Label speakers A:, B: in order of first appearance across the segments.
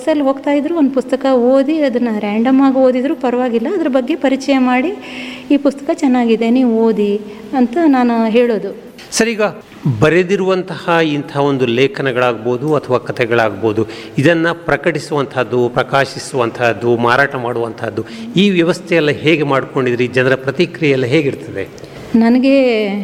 A: ಬಸ್ಸಲ್ಲಿ ಹೋಗ್ತಾ ಇದ್ರು ಒಂದು ಪುಸ್ತಕ ಓದಿ ಅದನ್ನು ರ್ಯಾಂಡಮ್ ಆಗಿ ಓದಿದ್ರು ಪರವಾಗಿಲ್ಲ ಅದ್ರ ಬಗ್ಗೆ ಪರಿಚಯ ಮಾಡಿ ಈ ಪುಸ್ತಕ ಚೆನ್ನಾಗಿದೆ ನೀವು ಓದಿ ಅಂತ ನಾನು ಹೇಳೋದು
B: ಸರ್ ಈಗ ಬರೆದಿರುವಂತಹ ಇಂಥ ಒಂದು ಲೇಖನಗಳಾಗ್ಬೋದು ಅಥವಾ ಕಥೆಗಳಾಗ್ಬೋದು ಇದನ್ನು ಪ್ರಕಟಿಸುವಂಥದ್ದು ಪ್ರಕಾಶಿಸುವಂತಹದ್ದು ಮಾರಾಟ ಮಾಡುವಂತಹದ್ದು ಈ ವ್ಯವಸ್ಥೆಯೆಲ್ಲ ಹೇಗೆ ಮಾಡ್ಕೊಂಡಿದ್ರಿ ಜನರ ಪ್ರತಿಕ್ರಿಯೆ ಎಲ್ಲ ಹೇಗಿರ್ತದೆ
A: ನನಗೆ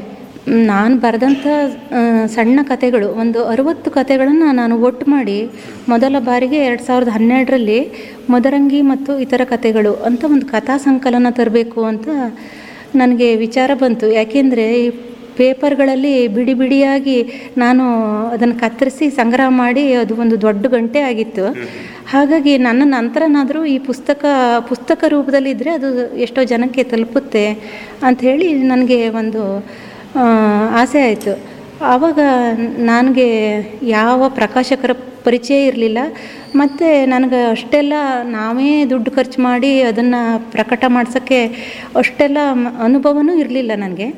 A: ನಾನು ಬರೆದಂಥ ಆ, ಸಣ್ಣ ಕಥೆಗಳು ಒಂದು ಅರುವತ್ತು ಕಥೆಗಳನ್ನು ನಾನು ಒಟ್ಟು ಮಾಡಿ ಮೊದಲ ಬಾರಿಗೆ ಎರಡು ಸಾವಿರದ ಹನ್ನೆರಡರಲ್ಲಿ ಮದರಂಗಿ ಮತ್ತು ಇತರ ಕಥೆಗಳು ಅಂತ ಒಂದು ಕಥಾ ಸಂಕಲನ ತರಬೇಕು ಅಂತ ನನಗೆ ವಿಚಾರ ಬಂತು ಯಾಕೆಂದರೆ ಈ ಪೇಪರ್ಗಳಲ್ಲಿ ಬಿಡಿ ಬಿಡಿಯಾಗಿ ನಾನು ಅದನ್ನು ಕತ್ತರಿಸಿ ಸಂಗ್ರಹ ಮಾಡಿ ಅದು ಒಂದು ದೊಡ್ಡ ಗಂಟೆ ಆಗಿತ್ತು ಹಾಗಾಗಿ ನನ್ನ ನಂತರನಾದರೂ ಈ ಪುಸ್ತಕ ಪುಸ್ತಕ ರೂಪದಲ್ಲಿದ್ದರೆ ಅದು ಎಷ್ಟೋ ಜನಕ್ಕೆ ತಲುಪುತ್ತೆ ಅಂಥೇಳಿ ನನಗೆ ಒಂದು ಆ, ಆಸೆ ಆಯಿತು ಆವಾಗ ನನಗೆ ಯಾವ ಪ್ರಕಾಶಕರ ಪರಿಚಯ ಇರಲಿಲ್ಲ ಮತ್ತು ನನಗೆ ಅಷ್ಟೆಲ್ಲ ನಾವೇ ದುಡ್ಡು ಖರ್ಚು ಮಾಡಿ ಅದನ್ನು ಪ್ರಕಟ ಮಾಡ್ಸೋಕ್ಕೆ ಅಷ್ಟೆಲ್ಲ ಮ- ಅನುಭವನೂ ಇರಲಿಲ್ಲ ನನಗೆ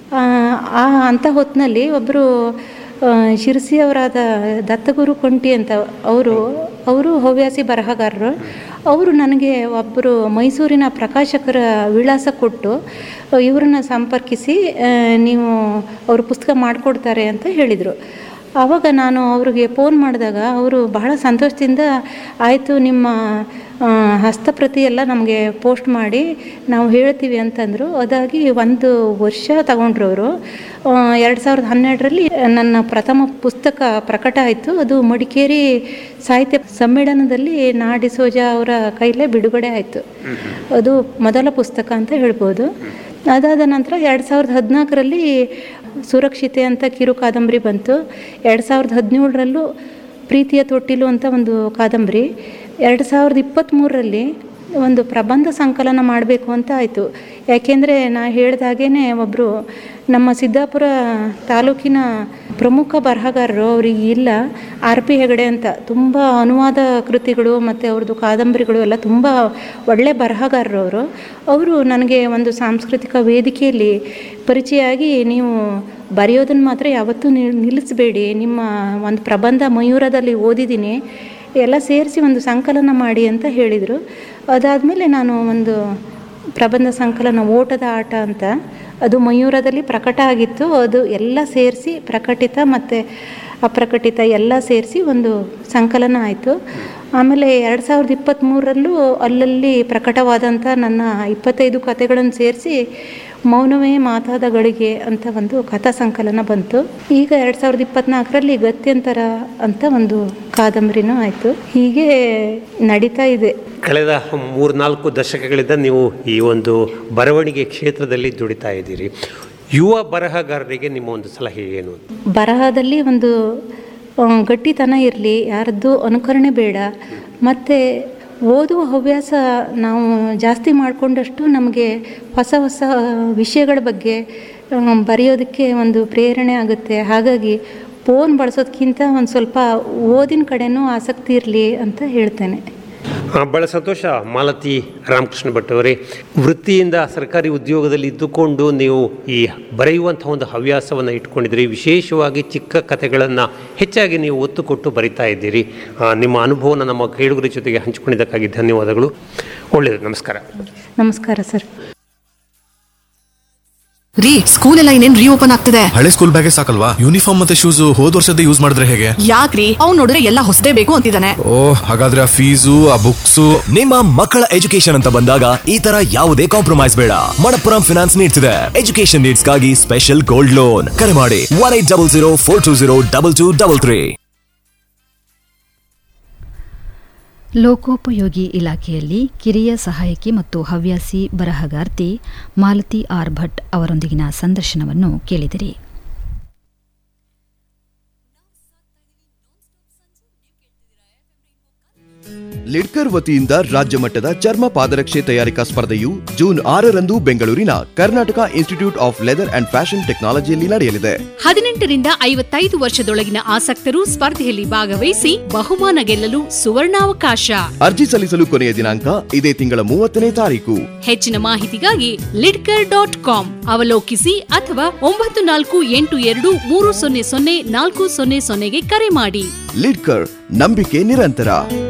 A: ಆ ಅಂಥ ಹೊತ್ತಿನಲ್ಲಿ ಒಬ್ಬರು ಶಿರಸಿಯವರಾದ ದತ್ತಗುರು ಕೊಂಟಿ ಅಂತ ಅವರು ಅವರು ಹವ್ಯಾಸಿ ಬರಹಗಾರರು ಅವರು ನನಗೆ ಒಬ್ಬರು ಮೈಸೂರಿನ ಪ್ರಕಾಶಕರ ವಿಳಾಸ ಕೊಟ್ಟು ಇವ್ರನ್ನ ಸಂಪರ್ಕಿಸಿ ಆ, ನೀವು ಅವರು ಪುಸ್ತಕ ಮಾಡಿಕೊಡ್ತಾರೆ ಅಂತ ಹೇಳಿದರು ಆವಾಗ ನಾನು ಅವ್ರಿಗೆ ಫೋನ್ ಮಾಡಿದಾಗ ಅವರು ಬಹಳ ಸಂತೋಷದಿಂದ ಆಯಿತು ನಿಮ್ಮ ಆ, ಹಸ್ತಪ್ರತಿ ಎಲ್ಲ ನಮಗೆ ಪೋಸ್ಟ್ ಮಾಡಿ ನಾವು ಹೇಳ್ತೀವಿ ಅಂತಂದರು ಅದಾಗಿ ಒಂದು ವರ್ಷ ತಗೊಂಡ್ರು ಅವರು ಎರಡು ಸಾವಿರದ ಹನ್ನೆರಡರಲ್ಲಿ ನನ್ನ ಪ್ರಥಮ ಪುಸ್ತಕ ಪ್ರಕಟ ಆಯಿತು ಅದು ಮಡಿಕೇರಿ ಸಾಹಿತ್ಯ ಸಮ್ಮೇಳನದಲ್ಲಿ ನಾ ಡಿಸೋಜ ಅವರ ಕೈಲೇ ಬಿಡುಗಡೆ ಆಯಿತು ಅದು ಮೊದಲ ಪುಸ್ತಕ ಅಂತ ಹೇಳ್ಬೋದು ಅದಾದ ನಂತರ ಎರಡು ಸಾವಿರದ ಹದಿನಾಲ್ಕರಲ್ಲಿ ಸುರಕ್ಷಿತೆ ಅಂತ ಕಿರು ಕಾದಂಬರಿ ಬಂತು ಎರಡು ಸಾವಿರದ ಹದಿನೇಳರಲ್ಲೂ ಪ್ರೀತಿಯ ತೊಟ್ಟಿಲು ಅಂತ ಒಂದು ಕಾದಂಬರಿ ಎರಡು ಸಾವಿರದ ಇಪ್ಪತ್ತ್ಮೂರರಲ್ಲಿ ಒಂದು ಪ್ರಬಂಧ ಸಂಕಲನ ಮಾಡಬೇಕು ಅಂತ ಆಯಿತು ಯಾಕೆಂದರೆ ನಾ ಹೇಳ್ದಾಗೇ ಒಬ್ಬರು ನಮ್ಮ ಸಿದ್ದಾಪುರ ತಾಲೂಕಿನ ಪ್ರಮುಖ ಬರಹಗಾರರು ಅವರಿಗೆ ಇಲ್ಲ ಆರ್ ಪಿ ಹೆಗಡೆ ಅಂತ ತುಂಬ ಅನುವಾದ ಕೃತಿಗಳು ಮತ್ತು ಅವ್ರದ್ದು ಕಾದಂಬರಿಗಳು ಎಲ್ಲ ತುಂಬ ಒಳ್ಳೆ ಬರಹಗಾರರು ಅವರು ಅವರು ನನಗೆ ಒಂದು ಸಾಂಸ್ಕೃತಿಕ ವೇದಿಕೆಯಲ್ಲಿ ಪರಿಚಯ ಆಗಿ ನೀವು ಬರೆಯೋದನ್ನು ಮಾತ್ರ ಯಾವತ್ತೂ ನಿಲ್- ನಿಲ್ಲಿಸಬೇಡಿ ನಿಮ್ಮ ಒಂದು ಪ್ರಬಂಧ ಮಯೂರದಲ್ಲಿ ಓದಿದ್ದೀನಿ ಎಲ್ಲ ಸೇರಿಸಿ ಒಂದು ಸಂಕಲನ ಮಾಡಿ ಅಂತ ಹೇಳಿದರು ಅದಾದಮೇಲೆ ನಾನು ಒಂದು ಪ್ರಬಂಧ ಸಂಕಲನ ಓಟದ ಆಟ ಅಂತ ಅದು ಮಯೂರದಲ್ಲಿ ಪ್ರಕಟ ಆಗಿತ್ತು ಅದು ಎಲ್ಲ ಸೇರಿಸಿ ಪ್ರಕಟಿತ ಮತ್ತು ಅಪ್ರಕಟಿತ ಎಲ್ಲ ಸೇರಿಸಿ ಒಂದು ಸಂಕಲನ ಆಯಿತು ಆಮೇಲೆ ಎರಡು ಸಾವಿರದ ಇಪ್ಪತ್ತ್ಮೂರರಲ್ಲೂ ಅಲ್ಲಲ್ಲಿ ಪ್ರಕಟವಾದಂಥ ನನ್ನ ಇಪ್ಪತ್ತೈದು ಕಥೆಗಳನ್ನು ಸೇರಿಸಿ ಮೌನವೇ ಮಾತಾದ ಗಳಿಗೆ ಅಂತ ಒಂದು ಕಥಾ ಸಂಕಲನ ಬಂತು ಈಗ ಎರಡು ಸಾವಿರದ ಇಪ್ಪತ್ತ್ನಾಲ್ಕರಲ್ಲಿ ಗತ್ಯಂತರ ಅಂತ ಒಂದು ಕಾದಂಬರಿನೂ ಆಯಿತು ಹೀಗೆ ನಡೀತಾ ಇದೆ
B: ಕಳೆದ ಮೂರ್ನಾಲ್ಕು ದಶಕಗಳಿಂದ ನೀವು ಈ ಒಂದು ಬರವಣಿಗೆ ಕ್ಷೇತ್ರದಲ್ಲಿ ದುಡಿತಾ ಇದ್ದೀರಿ ಯುವ ಬರಹಗಾರರಿಗೆ ನಿಮ್ಮ ಒಂದು ಸಲಹೆ ಏನು
A: ಬರಹದಲ್ಲಿ ಒಂದು ಆ, ಗಟ್ಟಿತನ ಇರಲಿ ಯಾರದ್ದು ಅನುಕರಣೆ ಬೇಡ ಮತ್ತು ಓದುವ ಹವ್ಯಾಸ ನಾವು ಜಾಸ್ತಿ ಮಾಡಿಕೊಂಡಷ್ಟು ನಮಗೆ ಹೊಸ ಹೊಸ ವಿಷಯಗಳ ಬಗ್ಗೆ ಆ, ಬರೆಯೋದಕ್ಕೆ ಒಂದು ಪ್ರೇರಣೆ ಆಗುತ್ತೆ ಹಾಗಾಗಿ ಫೋನ್ ಬಳಸೋದಕ್ಕಿಂತ ಒಂದು ಸ್ವಲ್ಪ ಓದಿನ ಕಡೆನೂ ಆಸಕ್ತಿ ಇರಲಿ ಅಂತ ಹೇಳ್ತೇನೆ
B: ಆ, ಬಹಳ ಸಂತೋಷ ಮಾಲತಿ ರಾಮಕೃಷ್ಣ ಭಟ್ ಅವರೇ ವೃತ್ತಿಯಿಂದ ಸರ್ಕಾರಿ ಉದ್ಯೋಗದಲ್ಲಿ ಇದ್ದುಕೊಂಡು ನೀವು ಈ ಬರೆಯುವಂಥ ಒಂದು ಹವ್ಯಾಸವನ್ನು ಇಟ್ಕೊಂಡಿದ್ದೀರಿ ವಿಶೇಷವಾಗಿ ಚಿಕ್ಕ ಕಥೆಗಳನ್ನು ಹೆಚ್ಚಾಗಿ ನೀವು ಒತ್ತು ಕೊಟ್ಟು ಬರಿತಾ ಇದ್ದೀರಿ ಆ, ನಿಮ್ಮ ಅನುಭವನ ನಮ್ಮ ಕೇಳುಗರ ಜೊತೆಗೆ ಹಂಚಿಕೊಂಡಿದ್ದಕ್ಕಾಗಿ ಧನ್ಯವಾದಗಳು ಒಳ್ಳೆಯದು ನಮಸ್ಕಾರ
A: ನಮಸ್ಕಾರ ಸರ್
C: ರೀ ಸ್ಕೂಲ್ ಎಲ್ಲ ಇನ್ನೇನ್ ರೀಓಪನ್ ಆಗ್ತಿದೆ
D: ಹಳೆ ಸ್ಕೂಲ್ ಬ್ಯಾಗೇ ಸಾಕಲ್ವಾ ಯೂನಿಫಾರ್ಮ್ ಮತ್ತೆ ಶೂಸ್ ಹೋದ್ ವರ್ಷದ ಯೂಸ್ ಮಾಡಿದ್ರೆ ಹೇಗೆ
C: ಯಾಕ್ರಿ ಅವ್ನ್ ನೋಡಿದ್ರೆ ಎಲ್ಲ ಹೊಸದೇ ಬೇಕು ಅಂತಿದ್ದಾನೆ
D: ಓ ಹಾಗಾದ್ರೆ ಆ ಫೀಸು ಆ ಬುಕ್ಸು
E: ನಿಮ್ಮ ಮಕ್ಕಳ ಎಜುಕೇಶನ್ ಅಂತ ಬಂದಾಗ ಈ ತರ ಯಾವುದೇ ಕಾಂಪ್ರಮೈಸ್ ಬೇಡ ಮಣಪ್ಪುರಂ ಫಿನಾನ್ಸ್ ನೀಡ್ತಿದೆ ಎಜುಕೇಶನ್ ನೀಡ್ಸ್ಗಾಗಿ ಸ್ಪೆಷಲ್ ಗೋಲ್ಡ್ ಲೋನ್ ಕರೆ ಮಾಡಿ one eight double zero four two zero double two double three
F: ಲೋಕೋಪಯೋಗಿ ಇಲಾಖೆಯಲ್ಲಿ ಕಿರಿಯ ಸಹಾಯಕಿ ಮತ್ತು ಹವ್ಯಾಸಿ ಬರಹಗಾರ್ತಿ ಮಾಲತಿ ಆರ್ ಭಟ್ ಅವರೊಂದಿಗಿನ ಸಂದರ್ಶನವನ್ನು ಕೇಳಿದಿರಿ
G: ಲಿಡ್ಕರ್ ವತಿಯಿಂದ ರಾಜ್ಯ ಮಟ್ಟದ ಚರ್ಮ ಪಾದರಕ್ಷೆ ತಯಾರಿಕಾ ಸ್ಪರ್ಧೆಯು ಜೂನ್ ಆರರಂದು ಬೆಂಗಳೂರಿನ Karnataka institute of leather and fashion ಟೆಕ್ನಾಲಜಿಯಲ್ಲಿ ನಡೆಯಲಿದೆ
H: ಹದಿನೆಂಟರಿಂದ ಐವತ್ತೈದು ವರ್ಷದೊಳಗಿನ ಆಸಕ್ತರು ಸ್ಪರ್ಧೆಯಲ್ಲಿ ಭಾಗವಹಿಸಿ ಬಹುಮಾನ ಗೆಲ್ಲಲು ಸುವರ್ಣಾವಕಾಶ
G: ಅರ್ಜಿ ಸಲ್ಲಿಸಲು ಕೊನೆಯ ದಿನಾಂಕ ಇದೇ ತಿಂಗಳ ಮೂವತ್ತನೇ ತಾರೀಕು
H: ಹೆಚ್ಚಿನ ಮಾಹಿತಿಗಾಗಿ ಲಿಡ್ಕರ್ ಡಾಟ್ ಕಾಮ್ ಅವಲೋಕಿಸಿ ಅಥವಾ ಒಂಬತ್ತು ನಾಲ್ಕು ಎಂಟು ಎರಡು ಮೂರು ಸೊನ್ನೆ ಸೊನ್ನೆ ನಾಲ್ಕು ಸೊನ್ನೆ ಸೊನ್ನೆಗೆ ಕರೆ ಮಾಡಿ
G: ಲಿಡ್ಕರ್ ನಂಬಿಕೆ ನಿರಂತರ